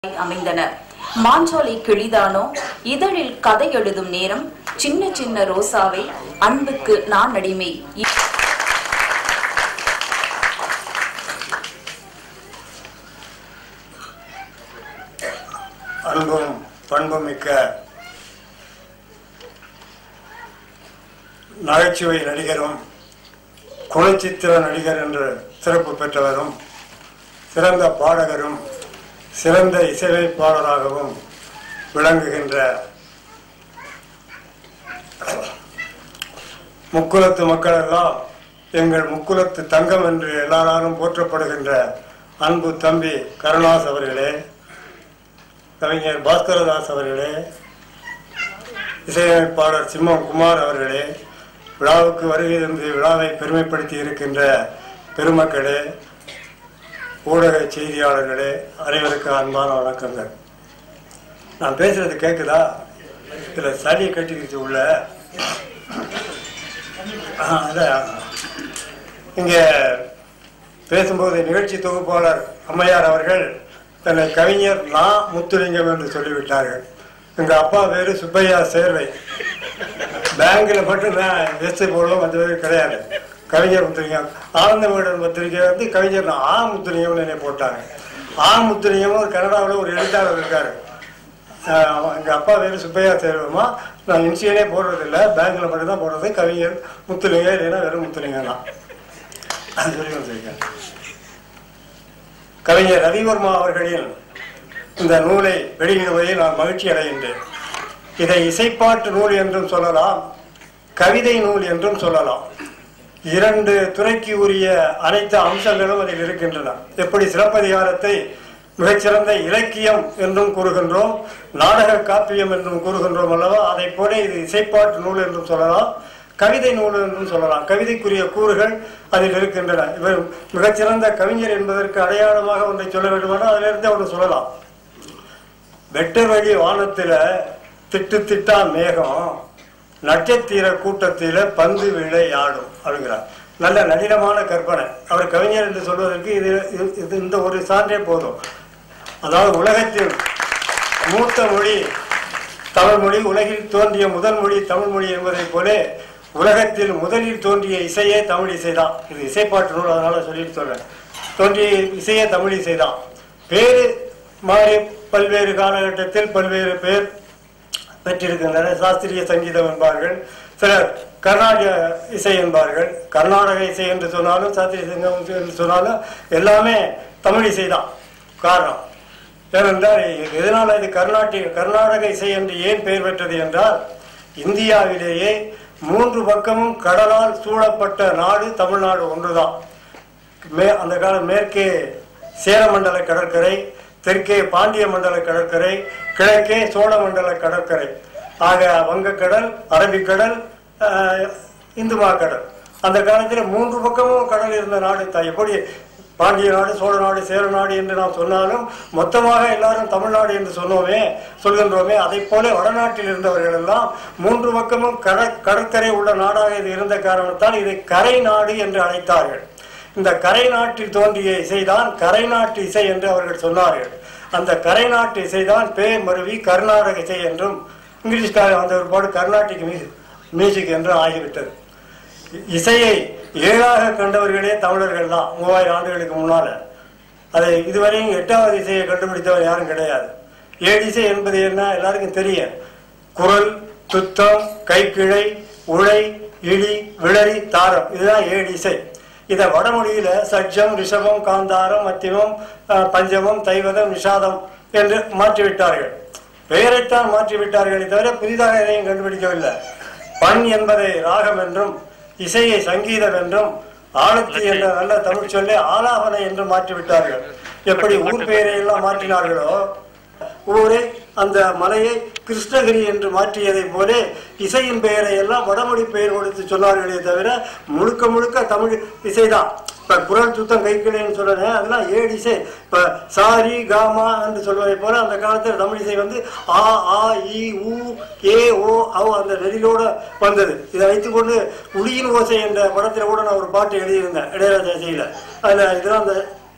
அமைந்தன மாஞ்சோலை கிளிதானோ இதழில் கதை எழுதும் நேரம் சின்ன சின்ன ரோசாவை அன்புக்கு நான் அடிமை அன்பும் பண்பும் மிக்க நகைச்சுவை நடிகரும் குணச்சித்திர நடிகர் என்று சிறப்பு பெற்றவரும் சிறந்த பாடகரும் சிறந்த இசையமைப்பாளராகவும் விளங்குகின்ற முக்குலத்து மக்கள் எல்லாம் எங்கள் முக்குலத்து தங்கம் என்று எல்லாராலும் போற்றப்படுகின்ற அன்பு தம்பி கருணாஸ் அவர்களே கவிஞர் பாஸ்கரதாஸ் அவர்களே இசையமைப்பாளர் சிம்மம் குமார் அவர்களே விழாவுக்கு வருகை தந்து விழாவை பெருமைப்படுத்தி இருக்கின்ற பெருமக்களே ஊடக செய்தியாளர்களே அனைவருக்கும் அன்பான வணக்கங்கள் நான் பேசுறது கேட்குதா இதில் சளியை கட்டிக்கிச்சு உள்ள ஆ, அதான் இங்கே பேசும்போது நிகழ்ச்சி தொகுப்பாளர் அம்மையார் அவர்கள் தன்னை கவிஞர் நா முத்துலிங்கம் என்று சொல்லிவிட்டார்கள் எங்க அப்பா பேரு சுப்பையா சேர்வை பேங்க்ல மட்டும்தான் எஸ்ஐ போடுவோம் மற்ற பேர் கிடையாது கவிஞர் முத்துலிங்கம் ஆனந்த விகடன் பத்திரிகை வந்து கவிஞர் நா. ஆ முத்துலிங்கம்னு என்னை போட்டாங்க ஆ முத்துலிங்கம் ஒரு கனடாவில் ஒரு எழுத்தாளர் இருக்காரு ஆஹ் எங்க அப்பா பேரு சுப்பையா சேர்வமா நான் இன்சியலே போடுறதில்ல பேங்க்ல மட்டும்தான் போடுறது கவிஞர் முத்துலிங்கம் இல்லைன்னா வெறும் முத்துலிங்கம் தான் அது சொல்லி வந்திருக்கேன் கவிஞர் ரவிவர்மா அவர்களின் இந்த நூலை வெளியிடுவதில் நான் மகிழ்ச்சி அடைகின்றேன் இதை இசைப்பாட்டு நூல் என்றும் சொல்லலாம் கவிதை நூல் என்றும் சொல்லலாம் இரண்டு துறைக்கு உரிய அனைத்து அம்சங்களும் அதில் இருக்கின்றன எப்படி சிலப்பதிகாரத்தை மிகச்சிறந்த இலக்கியம் என்றும் கூறுகின்றோம் நாடக காப்பியம் என்றும் கூறுகின்றோம் அல்லவா அதை போல இது இசைப்பாட்டு நூல் என்றும் சொல்லலாம் கவிதை நூல் என்றும் சொல்லலாம் கவிதைக்குரிய கூறுகள் அதில் இருக்கின்றன இவர் மிகச்சிறந்த கவிஞர் என்பதற்கு அடையாளமாக ஒன்றை சொல்ல வேண்டுமானால் அதிலிருந்து ஒன்று சொல்லலாம் வெட்ட வழி வானத்தில திட்டு திட்டா மேகம் நட்சத்திர கூட்டத்தில பந்து விளையாடும் அப்படிங்கிறார் நல்ல நளினமான கற்பனை அவர் கவிஞர் என்று சொல்வதற்கு இது இது- இது இந்த ஒரு சான்றே போதும் அதாவது உலகத்தில் மூத்த மொழி தமிழ் மொழி உலகில் தோன்றிய முதல் மொழி தமிழ் மொழி என்பதைப் போல உலகத்தில் முதலில் தோன்றிய இசையே தமிழ் இசைதான் இது இசைப்பாட்டு நூல் அதனால சொல்லிட்டு சொல்றேன் தோன்றிய இசையே தமிழ் இசைதான் பேரு மாறி பல்வேறு காலகட்டத்தில் பல்வேறு பேர் பெற்றிருக்கின்றன சாஸ்திரிய சங்கீதம் என்பார்கள் சிலர் கர்நாடக இசை என்பார்கள் கர்நாடக இசை என்று சொன்னாலும் சாஸ்திரிய சங்கீதம் என்று சொன்னாலும் எல்லாமே தமிழ் இசை தான் காரணம் ஏனென்றால் எதனால் இது கர்நாடக கர்நாடக இசை என்று ஏன் பெயர் பெற்றது என்றால் இந்தியாவிலேயே மூன்று பக்கமும் கடலால் சூழப்பட்ட நாடு தமிழ்நாடு ஒன்றுதான் மே அந்த காலம் மேற்கே சேரமண்டல கடற்கரை தெற்கே பாண்டிய மண்டல கடற்கரை கிழக்கே சோழ மண்டல கடற்கரை ஆக வங்கக்கடல் அரபிக்கடல் ஆஹ், இந்து கடல் அந்த காலத்தில் மூன்று பக்கமும் கடல் இருந்த நாடு தான் எப்படி பாண்டிய நாடு சோழ நாடு சேர நாடு என்று நாம் சொன்னாலும் மொத்தமாக எல்லாரும் தமிழ்நாடு என்று சொன்னோமே சொல்கின்றோமே அதை போல வடநாட்டில் இருந்தவர்கள் எல்லாம் மூன்று பக்கமும் கட கடற்கரை உள்ள நாடாக இது இருந்த காரணத்தால் இதை கரை நாடு என்று அழைத்தார்கள் இந்த கரை நாட்டில் தோன்றிய இசைதான் கரை நாட்டு இசை என்று அவர்கள் சொன்னார்கள் அந்த கரை நாட்டு இசைதான் பே மருவி கர்நாடக இசை என்றும் இங்கிலீஷ்காரன் வந்த ஒருபாடு கர்நாடிக் மியூசிக் மியூசிக் என்றும் ஆகிவிட்டது இ- இசையை ஏழாக கண்டவர்களே தமிழர்கள் தான் மூவாயிரம் ஆண்டுகளுக்கு முன்னால அதை இதுவரையும் எட்டாவது இசையை கண்டுபிடித்தவர் யாரும் கிடையாது ஏழு இசை என்பது என்ன எல்லாருக்கும் தெரியும் குரல் துத்தம் கைக்கிழை உழை இழி விளரி தாரம் இதுதான் ஏழு இசை இதை வடமொழியில சட்ஜம் ரிஷபம் காந்தாரம் மத்தியமம் அஹ், பஞ்சமம் தைவதம் நிஷாதம் என்று மாற்றிவிட்டார்கள் பெயரைத்தான் மாற்றிவிட்டார்களே தவிர புதிதாக எதையும் கண்டுபிடிக்கவில்லை பண் என்பதை ராகம் என்றும் இசையை சங்கீதம் என்றும் ஆழத்தி என்ற நல்ல தமிழ் சொல்லை ஆலாபனை என்று மாற்றிவிட்டார்கள் எப்படி ஊர் பெயரை எல்லாம் மாற்றினார்களோ ஊரை அந்த மலையை கிருஷ்ணகிரி என்று மாற்றியதைப் போல இசையின் பெயரை எல்லாம் வடமொழி பெயர் கொடுத்து சொன்னார்களே தவிர முழுக்க முழுக்க தமிழ் இசைதான் இப்ப குரல் சுத்தம் கைக்கிளைன்னு சொல்றேன் அதெல்லாம் ஏழு இசை இப்ப சாரி காமா என்று சொல்வதை போல அந்த காலத்தில் தமிழ் இசை வந்து ஆ ஆ இ உ ஏ ஓ அவ் அந்த நெறிலோட வந்தது இதை வைத்துக்கொண்டு உளியின் ஓசை என்ற படத்தில் கூட நான் ஒரு பாட்டு எழுதியிருந்தேன் இளையராஜா இசையில அதுல இதெல்லாம் அந்த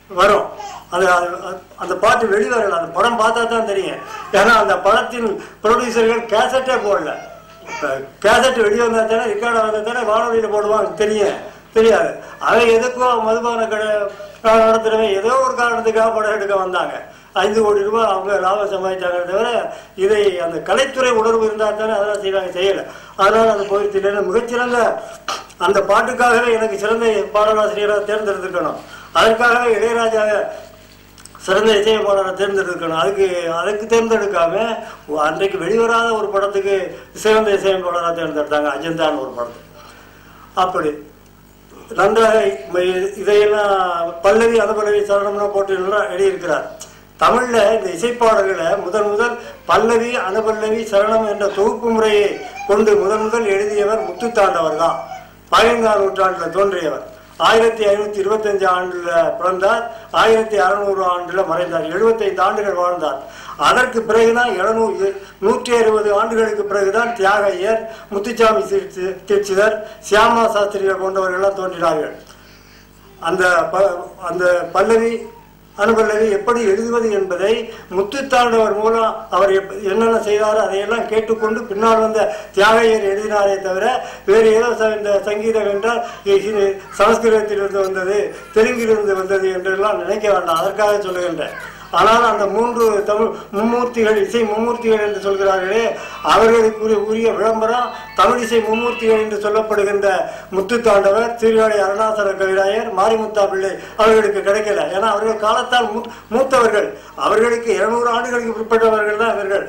வரும் அது அது- அந்த பாட்டு வெளிவரல அந்த படம் பார்த்தா தான் தெரியும் ஏன்னா அந்த படத்தின் ப்ரொடியூசர்கள் கேசட்டே போடல இப்போ கேசட் வெளியே வந்தா தானே ரெக்கார்டு வந்தா தானே வானொலியில் போடுவாங்க தெரியும் தெரியாது அவன் எதுக்கோ மதுபான கடை நடத்துறவன் ஏதோ ஒரு காரணத்துக்காக படம் எடுக்க வந்தாங்க ஐந்து கோடி ரூபாய் அவங்க லாபம் சம்பாதிச்சாங்க தவிர இதை அந்த கலைத்துறை உணர்வு இருந்தால் தானே அதெல்லாம் செய்வாங்க செய்யலை அதனால் அது போயிடுச்சு இல்லைன்னா மிகச்சிறந்த அந்த பாட்டுக்காகவே எனக்கு சிறந்த பாடலாசிரியராக தேர்ந்தெடுத்துக்கணும் அதற்காகவே இளையராஜாவை சிறந்த இசையமைப்பாளரை தேர்ந்தெடுக்கணும் அதுக்கு அதுக்கு தேர்ந்தெடுக்காம அன்றைக்கு வெளிவராத ஒரு படத்துக்கு சிறந்த இசையமைப்பாளராக தேர்ந்தெடுத்தாங்க அஜந்தான்னு ஒரு படத்துக்கு அப்படி நன்றாக இ- இதையெல்லாம் பல்லவி அனுபலவி சரணம்னு போட்டு எல்லாம் எழுதியிருக்கிறார் தமிழ்ல இந்த இசைப்பாடல்களை முதன் முதல் பல்லவி அனுபல்லவி சரணம் என்ற தொகுப்பு முறையை கொண்டு முதன் முதல் எழுதியவர் முத்துத்தாண்டவர் தான் பதினைந்தாம் நூற்றாண்டுல தோன்றியவர் ஆயிரத்தி ஐநூத்தி இருபத்தஞ்சு ஆண்டுல பிறந்தார் ஆயிரத்தி அறுநூறு ஆண்டுல மறைந்தார் எழுபத்தைந்து ஆண்டுகள் வாழ்ந்தார் அதற்கு பிறகுதான் எழுநூறு நூற்றி அறுபது ஆண்டுகளுக்கு பிறகுதான் தியாகையர் முத்துச்சாமி தீட்சி- தீட்சிதர் சியாமா சாஸ்திரிகள் போன்றவர்கள்லாம் தோன்றினார்கள் அந்த ப- அந்த பல்லவி அனுபல்லவி எப்படி எழுதுவது என்பதை முத்துத்தாண்டவர் மூலம் அவர் எப்- என்னென்ன செய்தாரோ அதையெல்லாம் கேட்டுக்கொண்டு பின்னால் வந்த தியாகையர் எழுதினாரே தவிர வேறு ஏதோ ச- இந்த சங்கீதம் என்றால் இ- இது சமஸ்கிருதத்திலிருந்து வந்தது தெலுங்கிலிருந்து வந்தது என்றெல்லாம் நினைக்க வேண்டாம் அதற்காக சொல்லுகின்றேன் ஆனால் அந்த மூன்று தமிழ் மும்மூர்த்திகள் இசை மும்மூர்த்திகள் என்று சொல்கிறார்களே அவர்களுக்கு உரிய- உரிய விளம்பரம் தமிழ் இசை மும்மூர்த்திகள் என்று சொல்லப்படுகின்ற முத்துத்தாண்டவர் சீர்காழி அருணாசல கவிராயர் மாரிமுத்தா பிள்ளை அவர்களுக்கு கிடைக்கல ஏன்னா அவர்கள் காலத்தால் மூ- மூத்தவர்கள் அவர்களுக்கு இருநூறு ஆண்டுகளுக்கு பிற்பட்டவர்கள் தான் இவர்கள்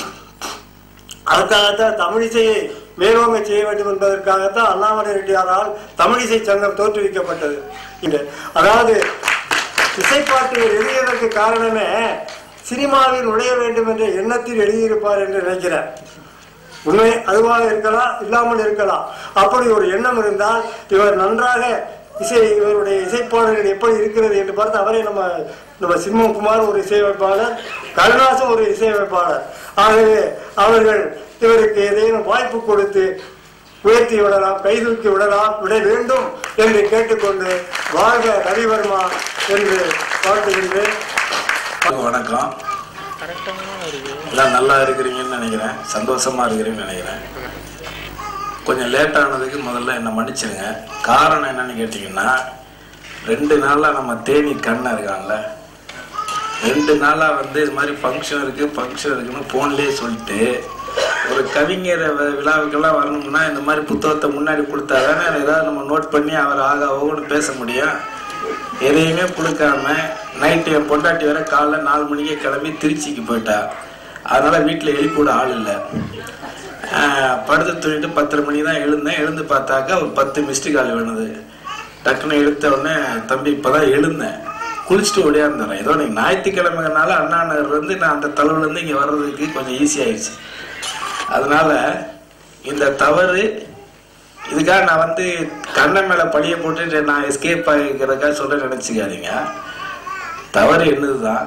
அதற்காகத்தான் தமிழிசையை மேலோங்க செய்ய வேண்டும் என்பதற்காகத்தான் அண்ணாமலை ரெட்டியாரால் தமிழிசை சங்கம் தோற்றுவிக்கப்பட்டது இன்று அதாவது இசைப்பாட்டுகள் எழுதியதற்கு காரணமே சினிமாவில் நுழைய வேண்டும் என்ற எண்ணத்தில் எழுதியிருப்பார் என்று நினைக்கிறேன் உண்மை அதுவாக இருக்கலாம் இல்லாமல் இருக்கலாம் அப்படி ஒரு எண்ணம் இருந்தால் இவர் நன்றாக இசை இவருடைய இசைப்பாடல்கள் எப்படி இருக்கிறது என்று பார்த்து அவரே நம்ம நம்ம சிம்மகுமார் ஒரு இசையமைப்பாளர் கருணாசும் ஒரு இசையமைப்பாளர் ஆகவே அவர்கள் இவருக்கு ஏதேனும் வாய்ப்பு கொடுத்து உயர்த்தி விடலாம் கைதூக்கி விடலாம் விட வேண்டும் என்று கேட்டுக்கொண்டு வாழ்க ரவிவர்மா என்று வாழ்த்துகின்றேன் வணக்கம் எல்லாம் நல்லா இருக்கிறீங்கன்னு நினைக்கிறேன் சந்தோஷமா இருக்கிறீங்கன்னு நினைக்கிறேன் கொஞ்சம் லேட் ஆனதுக்கு முதல்ல என்னை மன்னிச்சிடுங்க காரணம் என்னன்னு கேட்டிங்கன்னா ரெண்டு நாளாக நம்ம தேனி கண்ணன் இருக்கான்ல ரெண்டு நாளாக வந்து இது மாதிரி ஃபங்க்ஷன் இருக்குது ஃபங்க்ஷன் இருக்குன்னு ஃபோன்லேயே சொல்லிட்டு ஒரு கவிஞர் வி- விழாவுக்கெல்லாம் வரணும்னா இந்த மாதிரி புத்தகத்தை முன்னாடி கொடுத்தா தானே ஏதாவது நம்ம நோட் பண்ணி அவர் ஆக ஓகன்னு பேச முடியும் எதையுமே கொடுக்காம நைட்டு என் பொண்டாட்டி வர காலைல நாலு மணிக்கே கிளம்பி திருச்சிக்கு போயிட்டா அதனால் வீட்டில் எழுப்பிவிட ஆள் இல்லை படுத்து தூங்கிட்டு பத்தரை மணி தான் எழுந்தேன் எழுந்து பார்த்தாக்கா ஒரு பத்து மிஸ்டு கால் வேணுது டக்குன்னு எடுத்த உடனே தம்பி இப்போதான் எழுந்தேன் குளிச்சுட்டு ஓடியாந்துறேன் ஏதோ நீங்க ஞாயிற்றுக்கிழமைனால அண்ணா நகர்லேருந்து நான் அந்த தளவுலேருந்து இங்கே வர்றதுக்கு கொஞ்சம் ஈஸியாயிடுச்சு அதனால இந்த தவறு இதுக்காக நான் வந்து கண்ணன் மேலே பழிய போட்டு நான் எஸ்கேப் ஆகிக்கிறதுக்காக சொல்ல நினச்சிக்காதீங்க தவறு என்னதுதான்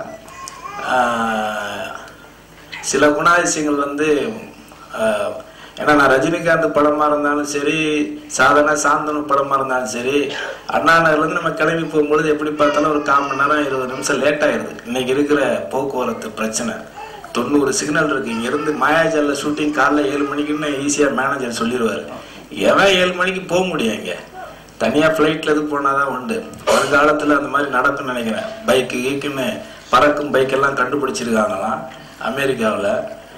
ஆஹ், சில குணாதிசயங்கள் வந்து ஆஹ், ஏன்னா நான் ரஜினிகாந்த் படமா இருந்தாலும் சரி சாதாரண சாந்தனு படமா இருந்தாலும் சரி அண்ணா நகர்லேருந்து நம்ம கிளம்பி போகும்பொழுது எப்படி பார்த்தாலும் ஒரு கால் மணி நேரம் இருபது நிமிஷம் லேட் ஆயிடுது இன்னைக்கு இருக்கிற போக்குவரத்து பிரச்சனை தொண்ணூறு சிக்னல் இருக்கு இங்கேருந்து மாயாஜாலில் ஷூட்டிங் காலைல ஏழு மணிக்குன்னு ஈஸியாக மேனேஜர் சொல்லிடுவார் எவன் ஏழு மணிக்கு போக முடியும் இங்கே தனியாக ஃப்ளைட்டில் இது போனால் தான் உண்டு வருங்காலத்தில் அந்த மாதிரி நடக்கும்னு நினைக்கிறேன் பைக்கு கீக்குன்னு பறக்கும் பைக்கெல்லாம் கண்டுபிடிச்சிருக்காங்களாம் அமெரிக்காவில்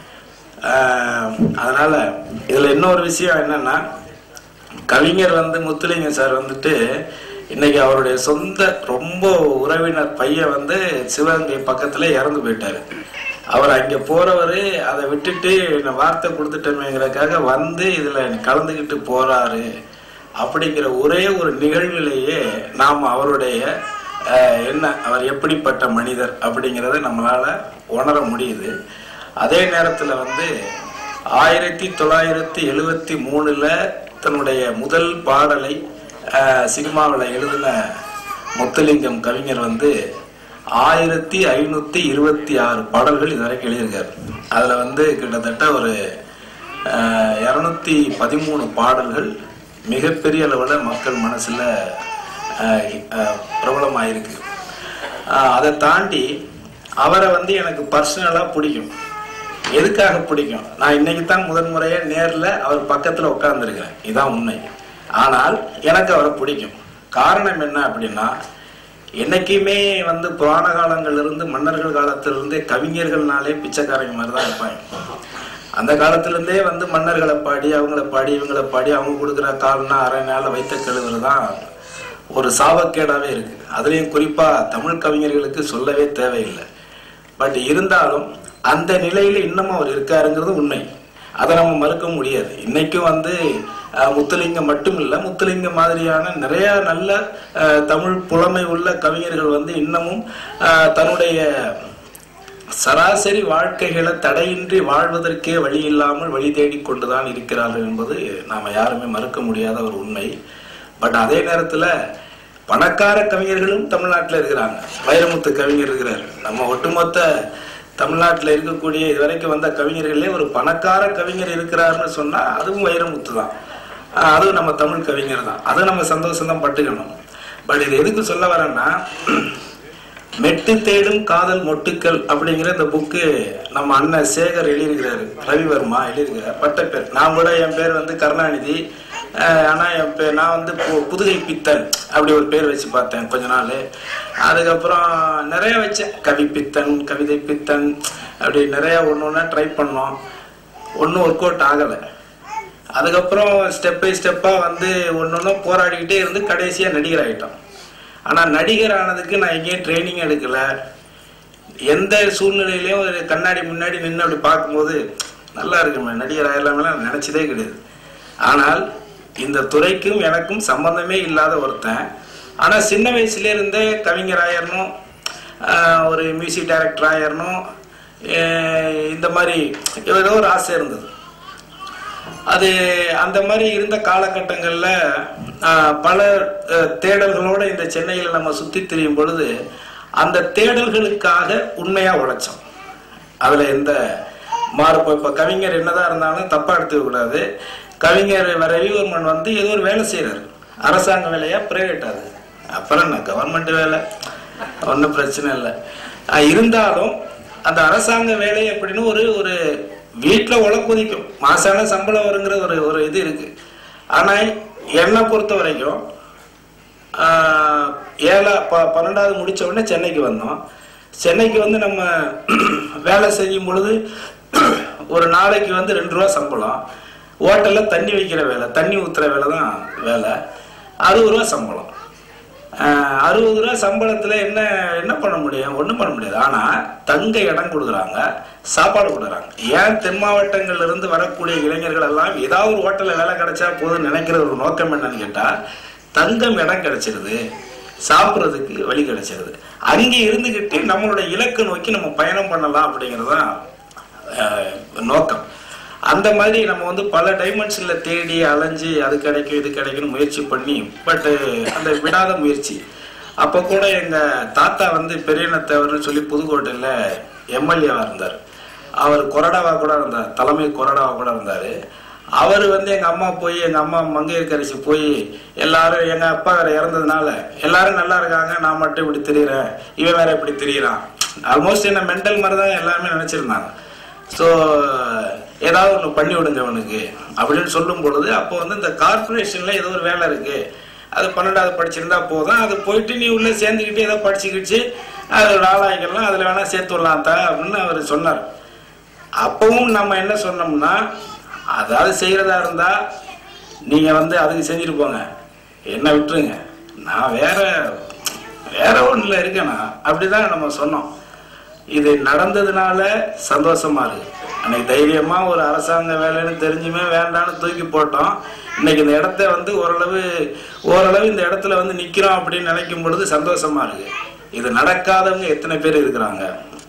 அதனால் இதில் இன்னொரு விஷயம் என்னென்னா கவிஞர் வந்து முத்துலிங்கம் சார் வந்துட்டு இன்னைக்கு அவருடைய சொந்த ரொம்ப உறவினர் பையன் வந்து சிவகங்கை பக்கத்துல இறந்து போயிட்டாரு அவர் அங்க போறவர் அதை விட்டுட்டு நான் வார்த்தை கொடுத்துட்டோமேங்கிறதுக்காக வந்து இதுல கலந்துக்கிட்டு போறாரு அப்படிங்கிற ஒரே ஒரு நிகழ்விலேயே நாம் அவருடைய அஹ், என்ன அவர் எப்படிப்பட்ட மனிதர் அப்படிங்கிறத நம்மளால உணர முடியுது அதே நேரத்தில் வந்து ஆயிரத்தி தொள்ளாயிரத்தி எழுவத்தி மூணுல தன்னுடைய முதல் பாடலை சினிமாவில் எழுதின முத்துலிங்கம் கவிஞர் வந்து ஆயிரத்தி ஐநூற்றி இருபத்தி ஆறு பாடல்கள் இதுவரைக்கும் எழுதியிருக்காரு அதில் வந்து கிட்டத்தட்ட ஒரு இரநூத்தி பதிமூணு பாடல்கள் மிகப்பெரிய அளவில் மக்கள் மனசில் பிரபலமாயிருக்கு ஆஹ் அதை தாண்டி அவரை வந்து எனக்கு பர்சனலாக பிடிக்கும் எதுக்காக பிடிக்கும் நான் இன்னைக்கு தான் முதன் முறையா நேர்ல அவர் பக்கத்துல உட்கார்ந்துருக்கிறேன் இதான் உண்மை ஆனால் எனக்கு அவரை பிடிக்கும் காரணம் என்ன அப்படின்னா என்னைக்குமே வந்து புராண காலங்கள்ல இருந்து மன்னர்கள் காலத்திலிருந்தே கவிஞர்கள்னாலே பிச்சைக்காரங்க மாதிரி தான் இருப்பாங்க அந்த காலத்துல இருந்தே வந்து மன்னர்களை பாடி அவங்கள பாடி இவங்களை பாடி அவங்க கொடுக்குற கால்னா அரை நாள் வைத்த கழுவுறது தான் ஒரு சாபக்கேடாவே இருக்கு அதுலயும் குறிப்பா தமிழ் கவிஞர்களுக்கு சொல்லவே தேவையில்லை பட் இருந்தாலும் அந்த நிலையில இன்னமும் அவர் இருக்காருங்கிறது உண்மை அதை நம்ம மறுக்க முடியாது இன்னைக்கும் வந்து அஹ், முத்துலிங்கம் மட்டும் இல்ல முத்துலிங்கம் மாதிரியான நிறைய நல்ல அஹ், தமிழ் புலமை உள்ள கவிஞர்கள் வந்து இன்னமும் அஹ், தன்னுடைய சராசரி வாழ்க்கைகளை தடையின்றி வாழ்வதற்கே வழி இல்லாமல் வழி தேடிக் கொண்டுதான் இருக்கிறார்கள் என்பது நாம யாருமே மறுக்க முடியாத ஒரு உண்மை பட் அதே நேரத்துல பணக்கார கவிஞர்களும் தமிழ்நாட்டில் இருக்கிறாங்க வைரமுத்து கவிஞர் இருக்கிறார் நம்ம ஒட்டுமொத்த தமிழ்நாட்டில் இருக்கக்கூடிய இதுவரைக்கும் வந்த கவிஞர்களே ஒரு பணக்கார கவிஞர் இருக்கிறாருன்னு சொன்னா அதுவும் வைரமுத்து தான் ஆஹ் அதுவும் நம்ம தமிழ் கவிஞர் தான் அதை நம்ம சந்தோஷம் தான் பட்டுக்கணும் பட் இது எதுக்கு சொல்ல வரேன்னா மெட்டு தேடும் காதல் மொட்டுக்கள் அப்படிங்கிற இந்த புக்கு நம்ம அண்ணன் சேகர் எழுதியிருக்கிறாரு ரவிவர்மா எழுதியிருக்கிறார் பட்ட பேர் நான் கூட என் பேர் வந்து கருணாநிதி அஹ் ஆனா என் பேர் நான் வந்து பு- புதுகை பித்தன் அப்படி ஒரு பேர் வச்சு பார்த்தேன் கொஞ்ச நாள் அதுக்கப்புறம் நிறைய வச்சேன் கவி பித்தன் கவிதை பித்தன் அப்படி நிறைய ஒன்று ஒன்றா ட்ரை பண்ணோம் ஒன்றும் ஒர்க் அவுட் ஆகலை அதுக்கப்புறம் ஸ்டெப் பை ஸ்டெப்பாக வந்து ஒன்று ஒன்றும் போராடிக்கிட்டே இருந்து கடைசியாக நடிகர் ஆகிட்டோம் ஆனால் நடிகர் ஆனதுக்கு நான் எங்கேயும் ட்ரைனிங் எடுக்கல எந்த சூழ்நிலையிலையும் ஒரு கண்ணாடி முன்னாடி நின்று அப்படி பார்க்கும்போது நல்லா இருக்குமே நடிகர் ஆயிடலாமெல்லாம் நான் நினச்சதே கிடையாது ஆனால் இந்த துறைக்கும் எனக்கும் சம்பந்தமே இல்லாத ஒருத்தன் ஆனால் சின்ன வயசுல இருந்தே கவிஞர் ஆயிரணும் ஆஹ் ஒரு மியூசிக் டைரக்டர் ஆயிரணும் ஆஹ் இந்த மாதிரி ஏதோ ஒரு ஆசை இருந்தது அது அந்த மாதிரி இருந்த காலகட்டங்களில் பல அஹ், தேடல்களோட இந்த சென்னையில் நம்ம சுற்றி திரியும் பொழுது அந்த தேடல்களுக்காக உண்மையாக உழைச்சோம் அதில் எந்த மாறு இப்போ இப்போ கவிஞர் என்னதான் இருந்தாலும் தப்பாக எடுத்துக்க கூடாது கவிஞர் ரவிவர்மன் வந்து ஏதோ ஒரு வேலை செய்கிறார் அரசாங்க வேலையா பிரைவேட் அது அப்புறம் என்ன கவர்மெண்ட் வேலை ஒன்றும் பிரச்சனை இல்லை அஹ், இருந்தாலும் அந்த அரசாங்க வேலை அப்படின்னு ஒரு ஒரு வீட்டில் உழப்பொதிக்கும் மாசான சம்பளம் வருங்கிற ஒரு ஒரு இது இருக்கு ஆனால் என்னை பொறுத்த வரைக்கும் ஆஹ், ஏழா ப பன்னெண்டாவது முடிச்ச உடனே சென்னைக்கு வந்தோம் சென்னைக்கு வந்து நம்ம வேலை செய்யும் பொழுது ஒரு நாளைக்கு வந்து ரெண்டு ரூபா சம்பளம் ஹோட்டலில் தண்ணி வைக்கிற வேலை தண்ணி ஊற்றுற வேலை தான் வேலை அறுபது ரூபா சம்பளம் ஆஹ், அறுபது ரூபா சம்பளத்தில் என்ன என்ன பண்ண முடியும் ஒன்றும் பண்ண முடியாது ஆனால் தங்க இடம் கொடுக்குறாங்க சாப்பாடு கொடுக்குறாங்க ஏன் தென் மாவட்டங்கள்ல இருந்து வரக்கூடிய இளைஞர்கள் எல்லாம் ஏதாவது ஒரு ஹோட்டலில் வேலை கிடைச்சா போதும்னு நினைக்கிற ஒரு நோக்கம் என்னன்னு கேட்டால் தங்கம் இடம் கிடைச்சிருது சாப்பிட்றதுக்கு வழி கிடைச்சிருது அங்கே இருந்துக்கிட்டு நம்மளோட இலக்கு நோக்கி நம்ம பயணம் பண்ணலாம் அப்படிங்கிறது தான் ஆஹ், நோக்கம் அந்த மாதிரி நம்ம வந்து பல டைமென்ஷன்ல தேடி அலைஞ்சு அது கிடைக்கும் இது கிடைக்கும்னு முயற்சி பண்ணி பட் அந்த விடாத முயற்சி அப்போ கூட எங்க தாத்தா வந்து பெரியனத்தவர்னு சொல்லி புதுக்கோட்டையில் எம்எல்ஏவா இருந்தார் அவர் கொறடாவா கூட இருந்தார் தலைமை கொறடாவா கூட இருந்தார் அவர் வந்து எங்க அம்மா போய் எங்க அம்மா மங்கையர்கரிசி போய் எல்லாரும் எங்க அப்பா வேற இறந்ததுனால எல்லாரும் நல்லா இருக்காங்க நான் மட்டும் இப்படி திரியிறேன் இவன் வேற இப்படி திரியிறான் ஆல்மோஸ்ட் என்ன மென்டல் மாதிரி தான் எல்லாருமே நினைச்சிருந்தாங்க ஸோ ஏதாவது ஒன்று பண்ணி விடுங்க அவனுக்கு அப்படின்னு சொல்லும் பொழுது அப்போ வந்து இந்த கார்பரேஷனில் ஏதோ ஒரு வேலை இருக்கு அது பன்னெண்டாவது படிச்சிருந்தா போதும் அது போயிட்டு நீ உள்ளே சேர்ந்துக்கிட்டு ஏதோ படிச்சுக்கிச்சு அது ஒரு ஆளாய்க்கலாம் அதில் வேணால் சேர்த்து விடலாம் தா அப்படின்னு அவர் சொன்னார் அப்பவும் நம்ம என்ன சொன்னோம்னா அதாவது செய்கிறதா இருந்தால் நீங்கள் வந்து அதுக்கு செஞ்சுட்டு போங்க என்ன விட்டுருங்க நான் வேற வேற ஒன்றில் இருக்கேனா அப்படிதான் நம்ம சொன்னோம் இது நடந்ததுனால சந்தோஷமா இருக்கு அன்னைக்கு தைரியமா ஒரு அரசாங்க வேலைன்னு தெரிஞ்சுமே வேண்டாம்னு தூக்கி போட்டோம் இன்னைக்கு இந்த இடத்த வந்து ஓரளவு ஓரளவு இந்த இடத்துல வந்து நிக்கிறோம் அப்படின்னு நினைக்கும் பொழுது சந்தோஷமா இருக்கு இது நடக்காதவங்க எத்தனை பேர் இருக்கிறாங்க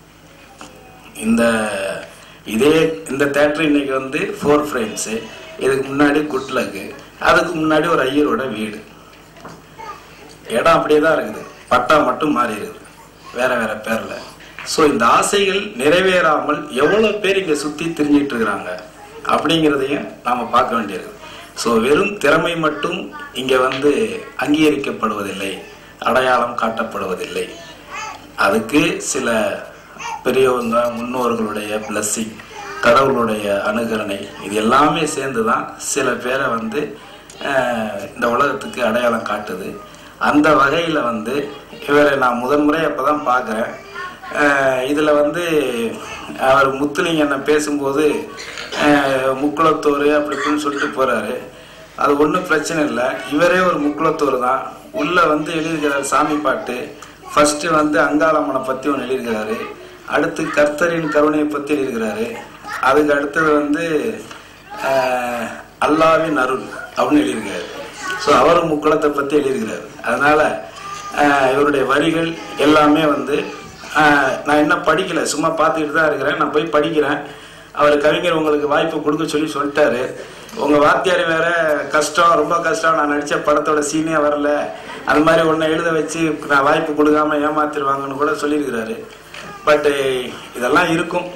இந்த இதே இந்த தேட்டர் இன்னைக்கு வந்து ஃபோர் ஃப்ரேம்ஸு இதுக்கு முன்னாடி குட்லக்கு அதுக்கு முன்னாடி ஒரு ஐயரோட வீடு இடம் அப்படியே தான் இருக்குது பட்டா மட்டும் மாறி இருக்குது வேற வேற பேர்ல ஸோ இந்த ஆசைகள் நிறைவேறாமல் எவ்வளோ பேர் இங்கே சுற்றி திரிஞ்சிட்டு இருக்கிறாங்க அப்படிங்கிறதையும் நாம் பார்க்க வேண்டியிருக்கு ஸோ வெறும் திறமை மட்டும் இங்கே வந்து அங்கீகரிக்கப்படுவதில்லை அடையாளம் காட்டப்படுவதில்லை அதுக்கு சில பெரியவங்க முன்னோர்களுடைய blessing கடவுளுடைய அனுகரணை இது எல்லாமே சேர்ந்து தான் சில பேரை வந்து அஹ், இந்த உலகத்துக்கு அடையாளம் காட்டுது அந்த வகையில் வந்து இவரை நான் முதன்முறை அப்போ தான் பார்க்குறேன் இதில் வந்து அவர் முத்துலிங்கண்ணன் பேசும்போது அஹ், முக்குளத்தோர் அப்படி இப்படின்னு சொல்லிட்டு போகிறாரு அது ஒன்றும் பிரச்சனை இல்லை இவரே ஒரு முக்குளத்தோர் தான் உள்ளே வந்து எழுதியிருக்கிறார் சாமி பாட்டு ஃபர்ஸ்ட் வந்து அங்காளம்மனை பற்றி ஒன்று எழுதியிருக்கிறாரு அடுத்து கர்த்தரின் கருணையை பற்றி எழுதியிருக்கிறாரு அதுக்கு அடுத்தது வந்து ஆஹ், அல்லாவின் அருள் அப்படின்னு எழுதியிருக்காரு ஸோ அவரும் முக்குளத்தை பற்றி எழுதியிருக்கிறாரு அதனால ஆஹ், இவருடைய வரிகள் எல்லாமே வந்து ஆஹ், நான் என்ன படிக்கல சும்மா பார்த்துக்கிட்டு தான் இருக்கிறேன் நான் போய் படிக்கிறேன் அவர் கவிஞர் உங்களுக்கு வாய்ப்பு கொடுக்க சொல்லி சொல்லிட்டாரு உங்க வாத்தியார் வேற கஷ்டம் ரொம்ப கஷ்டம் நான் நடிச்ச படத்தோட சீனே வரல அது மாதிரி ஒன்றை எழுத வச்சு நான் வாய்ப்பு கொடுக்காம ஏமாத்திருவாங்கன்னு கூட சொல்லியிருக்கிறாரு பட்டு இதெல்லாம் இருக்கும்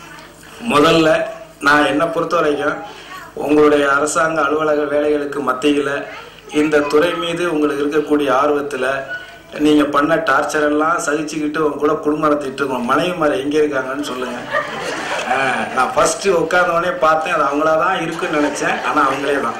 முதல்ல நான் என்னை பொறுத்த வரைக்கும் உங்களுடைய அரசாங்க அலுவலக வேலைகளுக்கு மத்தியில் இந்த துறை மீது உங்களுக்கு இருக்கக்கூடிய ஆர்வத்தில் நீங்கள் பண்ண டார்ச்சர் எல்லாம் சகிச்சுக்கிட்டு உங்க கூட குடும்பம் நடத்திட்டு இருக்கோம் மனைவி மாதிரி எங்கே இருக்காங்கன்னு சொல்லுங்கள் நான் ஃபஸ்ட்டு உட்காந்தவொடனே பார்த்தேன் அது அவங்களா தான் இருக்குன்னு நினச்சேன் ஆனால் அவங்களே தான்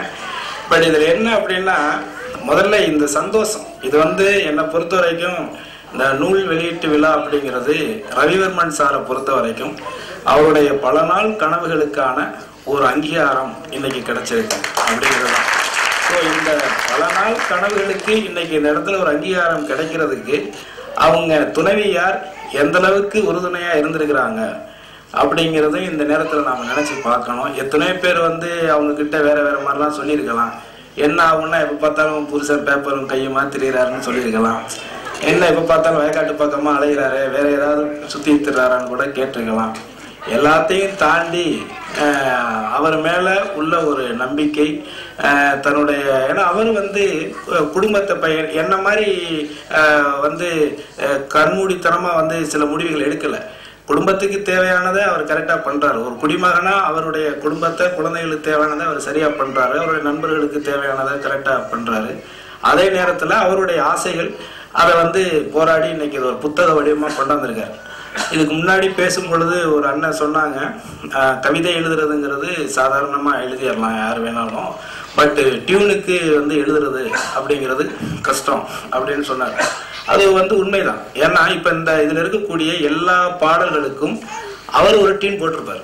பட் இதில் என்ன அப்படின்னா முதல்ல இந்த சந்தோஷம் இது வந்து என்னை பொறுத்த வரைக்கும் இந்த நூல் வெளியீட்டு விழா அப்படிங்கிறது ரவிவர்மன் சாரை பொறுத்த வரைக்கும் அவருடைய பல நாள் கனவுகளுக்கான ஒரு அங்கீகாரம் இன்னைக்கு கிடைச்சிருக்கு அப்படிங்கிறது ஸோ இந்த பல நாள் கனவுகளுக்கு இன்னைக்கு இந்த இடத்துல ஒரு அங்கீகாரம் கிடைக்கிறதுக்கு அவங்க துணைவியார் எந்த அளவுக்கு உறுதுணையா இருந்திருக்கிறாங்க அப்படிங்கிறத இந்த நேரத்தில் நாம் நினச்சி பார்க்கணும் எத்தனையோ பேர் வந்து அவங்க கிட்ட வேற வேற மாதிரிலாம் சொல்லியிருக்கலாம் என்ன ஆகும்னா எப்போ பார்த்தாலும் புருஷன் பேப்பரும் கையுமா திரியிறாருன்னு சொல்லியிருக்கலாம் என்ன எப்போ பார்த்தாலும் வயக்காட்டு பக்கமாக அலைகிறாரு வேற ஏதாவது சுற்றி திரிறாரான்னு கூட கேட்டிருக்கலாம் எல்லாத்தையும் தாண்டி ஆஹ், அவர் மேலே உள்ள ஒரு நம்பிக்கை ஆஹ், தன்னுடைய ஏன்னா அவர் வந்து அஹ், குடும்பத்தை பையன் என்ன மாதிரி ஆஹ், வந்து அஹ், கண்மூடித்தனமாக வந்து சில முடிவுகள் எடுக்கலை குடும்பத்துக்கு தேவையானதை அவர் கரெக்டாக பண்ணுறாரு ஒரு குடிமகனா அவருடைய குடும்பத்தை குழந்தைகளுக்கு தேவையானதை அவர் சரியாக பண்ணுறாரு அவருடைய நண்பர்களுக்கு தேவையானதை கரெக்டாக பண்ணுறாரு அதே நேரத்தில் அவருடைய ஆசைகள் அதை வந்து போராடி இன்னைக்கு இது ஒரு புத்தக வடிவமாக கொண்டு வந்திருக்காரு இதுக்கு முன்னாடி பேசும் பொழுது ஒரு அண்ணன் சொன்னாங்க ஆஹ், கவிதை எழுதுறதுங்கிறது சாதாரணமாக எழுதிடலாம் யார் வேணாலும் பட் டியூனுக்கு வந்து எழுதுறது அப்படிங்கிறது கஷ்டம் அப்படின்னு சொன்னாங்க அது வந்து உண்மைதான் ஏன்னா இப்போ இந்த இதில் இருக்கக்கூடிய எல்லா பாடல்களுக்கும் அவர் ஒரு டியூன் போட்டிருப்பார்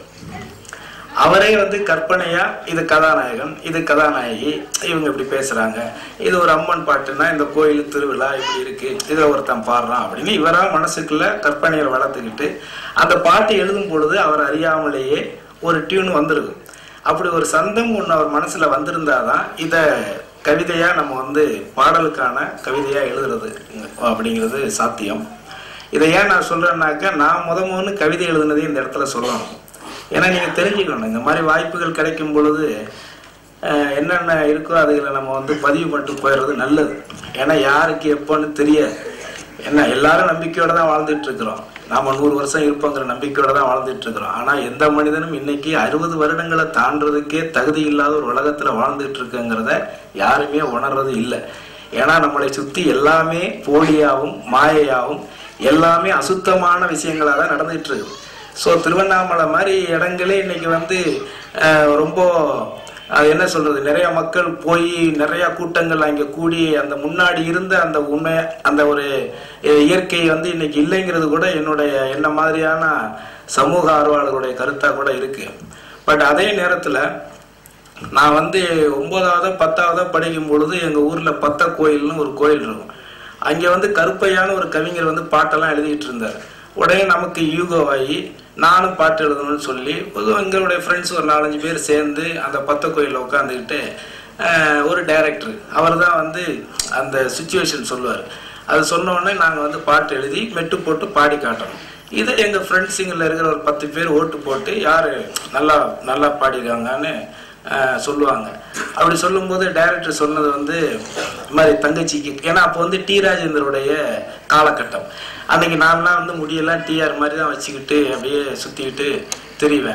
அவரே வந்து கற்பனையா இது கதாநாயகன் இது கதாநாயகி இவங்க இப்படி பேசுறாங்க இது ஒரு அம்மன் பாட்டுன்னா இந்த கோயில் திருவிழா இப்படி இருக்கு இதுல ஒருத்தன் பாடுறான் அப்படின்னு இவரா மனசுக்குள்ள கற்பனையை வளர்த்துக்கிட்டு அந்த பாட்டு எழுதும் பொழுது அவர் அறியாமலேயே ஒரு டியூன் வந்திருக்கும் அப்படி ஒரு சந்தம் ஒன்று அவர் மனசுல வந்திருந்தாதான் இத கவிதையா நம்ம வந்து பாடலுக்கான கவிதையா எழுதுறது அப்படிங்கிறது சாத்தியம் இதை ஏன் நான் சொல்றேன்னாக்கா நான் முத முதன்னு கவிதை எழுதுனதே இந்த இடத்துல சொல்லணும் ஏன்னா நீங்கள் தெரிஞ்சுக்கணும் இந்த மாதிரி வாய்ப்புகள் கிடைக்கும் பொழுது அஹ், என்னென்ன இருக்கோ அதுகளை நம்ம வந்து பதிவு பண்ணிட்டு போயிடுறது நல்லது ஏன்னா யாருக்கு எப்போன்னு தெரியாது என்ன எல்லாரும் நம்பிக்கையோட தான் வாழ்ந்துட்டு இருக்கிறோம் நாம நூறு வருஷம் இருப்போங்கிற நம்பிக்கையோட தான் வாழ்ந்துட்டு இருக்கிறோம் ஆனா எந்த மனிதனும் இன்னைக்கு அறுபது வருடங்களை தாண்டறதுக்கே தகுதி இல்லாத ஒரு உலகத்துல வாழ்ந்துட்டு இருக்குங்கிறத யாருமே உணர்றது இல்லை ஏன்னா நம்மளை சுத்தி எல்லாமே போலியாவும் மாயையாவும் எல்லாமே அசுத்தமான விஷயங்களா தான் நடந்துட்டு இருக்கு ஸோ திருவண்ணாமலை மாதிரி இடங்களே இன்னைக்கு வந்து அஹ், ரொம்ப அது என்ன சொல்றது நிறைய மக்கள் போய் நிறைய கூட்டங்கள் அங்கே கூடி அந்த முன்னாடி இருந்த அந்த உண்மை அந்த ஒரு அஹ், இயற்கை வந்து இன்னைக்கு இல்லைங்கிறது கூட என்னுடைய என்ன மாதிரியான சமூக ஆர்வலர்களுடைய கருத்தாக கூட இருக்கு பட் அதே நேரத்தில் நான் வந்து ஒன்பதாவதோ பத்தாவதோ படிக்கும் பொழுது எங்கள் ஊரில் பத்த கோயில்னு ஒரு கோயில் இருக்கும் அங்கே வந்து கருப்பையான ஒரு கவிஞர் வந்து பாட்டெல்லாம் எழுதிட்டு இருந்தார் உடனே நமக்கு யூகோவாகி நானும் பாட்டு எழுதணும்னு சொல்லி பொதுவாக எங்களுடைய ஃப்ரெண்ட்ஸ் ஒரு நாலஞ்சு பேர் சேர்ந்து அந்த பத்த கோயிலில் உட்காந்துக்கிட்டு ஆஹ், ஒரு டைரக்டர் அவர் தான் வந்து அந்த சுச்சுவேஷன் சொல்லுவார் அது சொன்ன உடனே நாங்கள் வந்து பாட்டு எழுதி மெட்டு போட்டு பாடி காட்டணும் இது எங்கள் ஃப்ரெண்ட்ஸுங்களில் இருக்கிற ஒரு பத்து பேர் ஓட்டு போட்டு யார் நல்லா நல்லா பாடிருக்காங்கன்னு ஆஹ், சொல்லுவாங்க அப்படி சொல்லும்போது டைரக்டர் சொன்னது வந்து இந்த மாதிரி தங்கச்சிக்கு ஏன்னா அப்போ வந்து டி ராஜேந்தருடைய காலகட்டம் அன்னைக்கு நான்லாம் வந்து முடியெல்லாம் டிஆர் மாதிரி தான் வச்சுக்கிட்டு அப்படியே சுற்றிக்கிட்டு திரிவேன்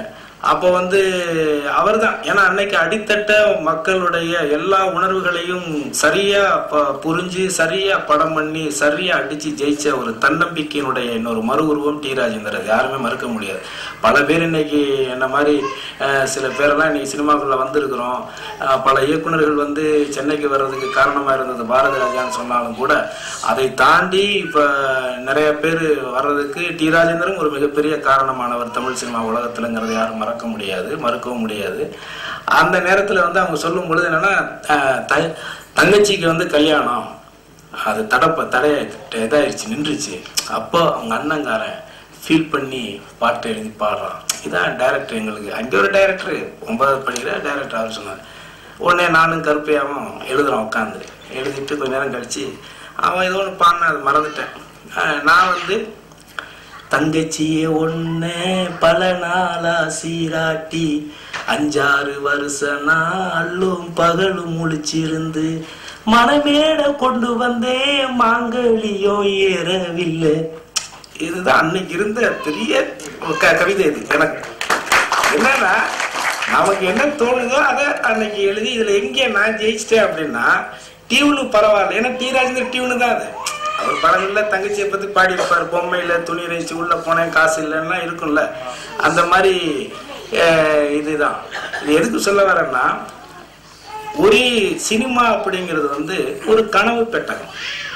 அப்போ வந்து அவர்தான் ஏன்னா அன்னைக்கு அடித்தட்ட மக்களுடைய எல்லா உணர்வுகளையும் சரியா ப- புரிஞ்சு சரியா படம் பண்ணி சரியா அடிச்சு ஜெயிச்ச ஒரு தன்னம்பிக்கையினுடைய இன்னொரு மறு உருவம் டி ராஜேந்தர் அது யாருமே மறுக்க முடியாது பல பேர் இன்னைக்கு என்ன மாதிரி அஹ், சில பேரெல்லாம் இன்னைக்கு சினிமாக்குள்ள வந்திருக்கிறோம் அஹ், பல இயக்குனர்கள் வந்து சென்னைக்கு வர்றதுக்கு காரணமா இருந்தது பாரதி ராஜான்னு சொன்னாலும் கூட அதை தாண்டி இப்ப நிறைய பேர் வர்றதுக்கு டி ராஜேந்திரன் ஒரு மிகப்பெரிய காரணமானவர் தமிழ் சினிமா உலகத்துலங்கிறத யாரும் மறக்க முடியாது மறுக்கவும் முடியாது அந்த நேரத்துல வந்து அவங்க சொல்லும் பொழுது என்னன்னா அஹ், த- தங்கச்சிக்கு வந்து கல்யாணம் அது தடப்ப தடைய இதாயிருச்சு நின்றுச்சு அப்போ அவங்க அண்ணங்காரன் ஃபீல் பண்ணி பாட்டு எழுதி பாடுறான் இதான் டைரக்டர் எங்களுக்கு அங்கே ஒரு டைரக்டர் ஒன்பதாவது படிக்கிற டைரக்டர் அவர் சொன்னார் உடனே நானும் கருப்பையாவும் எழுதுறோம் உட்காந்து எழுதிட்டு கொஞ்ச நேரம் கழிச்சு அவன் ஏதோ ஒன்று பாடின அதை மறந்துட்டேன் அஹ் நான் வந்து தங்கச்சியே ஒண்ணு பல நாளா சீராட்டி அஞ்சாறு வருஷம் நாளும் பகலும் முழிச்சிருந்து மனமேட கொண்டு வந்தேன் மாங்கலியோ ஏறவில்லை இதுதான் அன்னைக்கு இருந்த பெரிய க- கவிதை இது எனக்கு என்னன்னா நமக்கு என்ன தோணுதோ அதை அன்னைக்கு எழுதி இதுல எங்க நான் ஜெயிச்சிட்டேன் அப்படின்னா டியூனு பரவாயில்ல ஏன்னா டி ராஜேந்தர் டியூனு தான் அது அவர் படங்கள்ல தங்கச்சியை பத்தி பாடியிருப்பார் பொம்மையில துணி இறைச்சி உள்ள போனேன் காசு இல்லைன்னா இருக்கும்ல அந்த மாதிரி அஹ், இதுதான் இது எதுக்கு சொல்ல வரேன்னா ஒரு சினிமா அப்படிங்கிறது வந்து ஒரு கனவு பெட்டகம்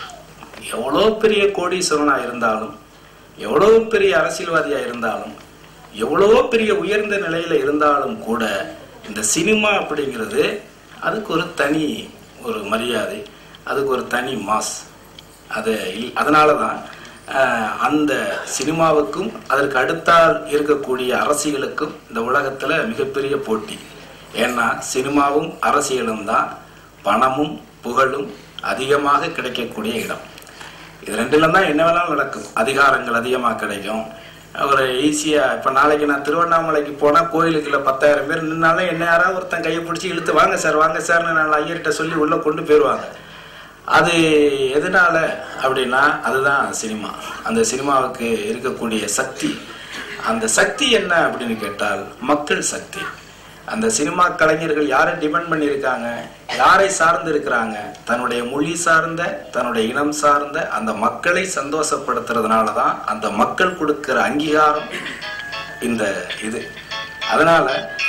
எவ்வளோ பெரிய கோடீஸ்வரனா இருந்தாலும் எவ்வளோ பெரிய அரசியல்வாதியா இருந்தாலும் எவ்வளோ பெரிய உயர்ந்த நிலையில இருந்தாலும் கூட இந்த சினிமா அப்படிங்கிறது அதுக்கு ஒரு தனி ஒரு மரியாதை அதுக்கு ஒரு தனி மாஸ் அது இல் அதனால தான் ஆஹ், அந்த சினிமாவுக்கும் அதற்கு அடுத்தால் இருக்கக்கூடிய அரசியலுக்கும் இந்த உலகத்துல மிகப்பெரிய போட்டி ஏன்னா சினிமாவும் அரசியலும் தான் பணமும் புகழும் அதிகமாக கிடைக்கக்கூடிய இடம் இது ரெண்டுல தான் என்ன வேணாலும் நடக்கும் அதிகாரங்கள் அதிகமாக கிடைக்கும் ஒரு ஈஸியா இப்ப நாளைக்கு நான் திருவண்ணாமலைக்கு போனா கோயிலுக்குள்ள பத்தாயிரம் பேர் நின்னாலும் என்ன யாராவது ஒருத்தன் கையை பிடிச்சி இழுத்து வாங்க சார் வாங்க சார்னு நான் ஐயர்கிட்ட சொல்லி உள்ள கொண்டு போயிடுவாங்க அது எதனால அப்படின்னா அதுதான் சினிமா அந்த சினிமாவுக்கு இருக்கக்கூடிய சக்தி அந்த சக்தி என்ன அப்படின்னு கேட்டால் மக்கள் சக்தி அந்த சினிமா கலைஞர்கள் யாரை டிபெண்ட் பண்ணியிருக்காங்க யாரை சார்ந்து இருக்கிறாங்க தன்னுடைய மொழி சார்ந்த தன்னுடைய இனம் சார்ந்த அந்த மக்களை சந்தோஷப்படுத்துறதுனால தான் அந்த மக்கள் கொடுக்கிற அங்கீகாரம் இந்த இது அதனால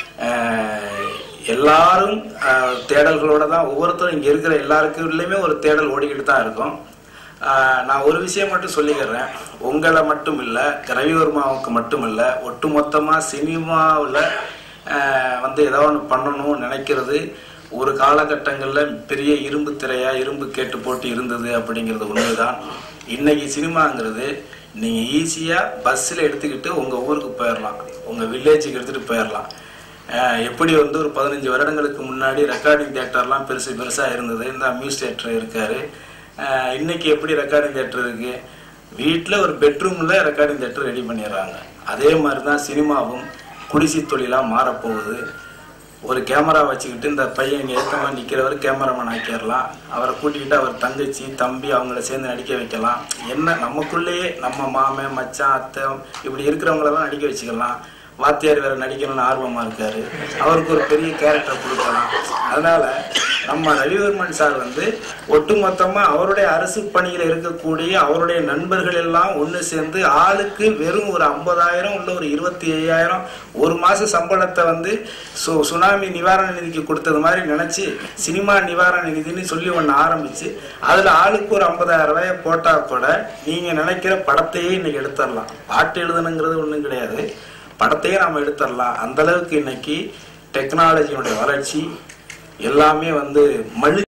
அஹ், எல்லாரும் அஹ், தேடல்களோட தான் ஒவ்வொருத்தரும் இங்க இருக்கிற எல்லாருக்குள்ளயுமே ஒரு தேடல் ஓடிக்கிட்டு தான் இருக்கும் ஆஹ் நான் ஒரு விஷயம் மட்டும் சொல்லிக்கிறேன் உங்களை மட்டும் இல்லை ரவிவர்மாவுக்கு மட்டும் இல்லை ஒட்டுமொத்தமாக சினிமாவில் வந்து ஏதோ ஒன்று பண்ணணும்னு நினைக்கிறது ஒரு காலகட்டங்களில் பெரிய இரும்பு திரையா இரும்பு கேட்டு போட்டு இருந்தது அப்படிங்கிறது உண்மைதான் இன்னைக்கு சினிமாங்கிறது நீங்கள் ஈஸியாக பஸ்ஸில் எடுத்துக்கிட்டு உங்கள் ஊருக்கு போயிடலாம் உங்கள் வில்லேஜுக்கு எடுத்துகிட்டு போயிடலாம் அஹ் எப்படி வந்து ஒரு பதினஞ்சு வருடங்களுக்கு முன்னாடி ரெக்கார்டிங் தியேட்டர்லாம் பெருசு பெருசாக இருந்தது இந்த அம்யூஸ் தியேட்டர் இருக்காரு அஹ் இன்னைக்கு எப்படி ரெக்கார்டிங் தியேட்டர் இருக்கு வீட்டில் ஒரு பெட்ரூமில் ரெக்கார்டிங் தியேட்டர் ரெடி பண்ணிடுறாங்க அதே மாதிரி தான் சினிமாவும் குடிசை தொழிலாக மாறப்போகுது ஒரு கேமரா வச்சுக்கிட்டு இந்த பையன் இங்கே ஏற்றமாக நிற்கிறவர் கேமராமேன் ஆக்கிடலாம் அவரை கூட்டிக்கிட்டு அவர் தங்கச்சி தம்பி அவங்கள சேர்ந்து நடிக்க வைக்கலாம் என்ன நமக்குள்ளேயே நம்ம மாமன் மச்சான் அத்தை இப்படி இருக்கிறவங்களெல்லாம் நடிக்க வச்சுக்கலாம் வாத்தியார் வேற நடிக்கணும்னு ஆர்வமா இருக்காரு அவருக்கு ஒரு பெரிய கேரக்டர் கொடுக்கலாம் அதனால நம்ம ரவிவர்மன் சார் வந்து ஒட்டுமொத்தமா அவருடைய அரசு பணியில இருக்கக்கூடிய அவருடைய நண்பர்கள் எல்லாம் ஒண்ணு சேர்ந்து ஆளுக்கு வெறும் ஒரு ஐம்பதாயிரம் உள்ள ஒரு இருபத்தி ஐயாயிரம் ஒரு மாச சம்பளத்தை வந்து சு சுனாமி நிவாரண நிதிக்கு கொடுத்தது மாதிரி நினைச்சு சினிமா நிவாரண நிதின்னு சொல்லி ஒன்று ஆரம்பிச்சு அதுல ஆளுக்கு ஒரு ஐம்பதாயிரம் ரூபாயை போட்டா கூட நீங்க நினைக்கிற படத்தையே இன்னைக்கு எடுத்துடலாம் பாட்டு எழுதணுங்கிறது ஒன்றும் கிடையாது படத்தையே நாம் எடுத்துடலாம் அந்த அளவுக்கு இன்னைக்கு டெக்னாலஜியினுடைய வளர்ச்சி எல்லாமே வந்து மழு